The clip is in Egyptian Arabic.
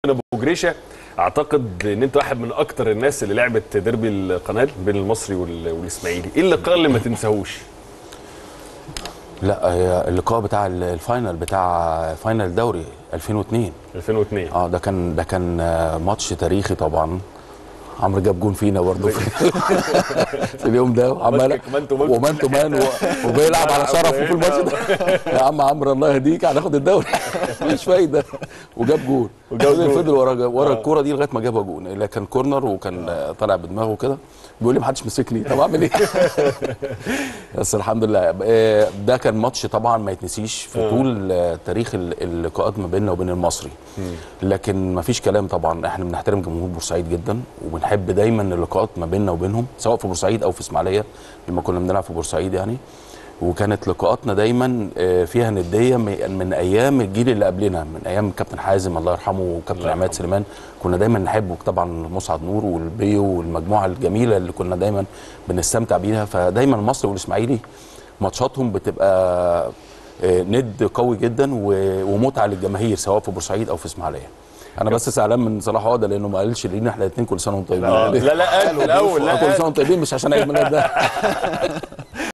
ابو جريشه اعتقد ان انت واحد من اكتر الناس اللي لعبت ديربي القناه بين المصري وال- والاسماعيلي ايه اللقاء اللي ما تنساهوش لا هي اللقاء بتاع ال- الفاينل بتاع فاينل الدوري 2002 2002 اه ده كان ده كان آه، ماتش تاريخي طبعا عمرو جاب جون فينا برضه في, في اليوم ده وعمال ماسكك مان تو مان. ومان تو مان و- وبيلعب على شرفه في الماتش ده يا عم عمرو الله يهديك هناخد الدوري مش فايده وجاب جول وجاب فضل- جول. فضل ورا ورا آه. الكوره دي لغايه ما جابها جون اللي كان كورنر وكان آه، طالع بدماغه كده بيقول لي ما حدش مسكني طب اعمل ايه بس الحمد لله آه، ده كان ماتش طبعا ما يتنسيش في طول آه، تاريخ ال- اللقاءات ما بيننا وبين المصري لكن ما فيش كلام طبعا احنا بنحترم جمهور بورسعيد جدا وبنحب دايما اللقاءات ما بيننا وبينهم سواء في بورسعيد او في اسماعيليه لما كنا بنلعب في بورسعيد يعني وكانت لقاءاتنا دايما آه، فيها نديه من من ايام الجيل اللي قبلنا من ايام كابتن حازم الله يرحمه وكابتن الله عماد يرحمه. سليمان كنا دايما نحبه طبعا مسعد نور والبيو والمجموعه الجميله اللي كنا دايما بنستمتع بيها فدايما المصري والاسماعيلي ماتشاتهم بتبقى آه، ند قوي جدا و- ومتعه للجماهير سواء في بورسعيد او في اسماعيليه انا بس زعلان من صلاح عقده لانه ما قالش لينا احنا الاثنين كل سنه وانتم طيبين لا لا قال في الاول لا كل سنه قال. وانتم طيبين مش عشان عيد ميلاد ده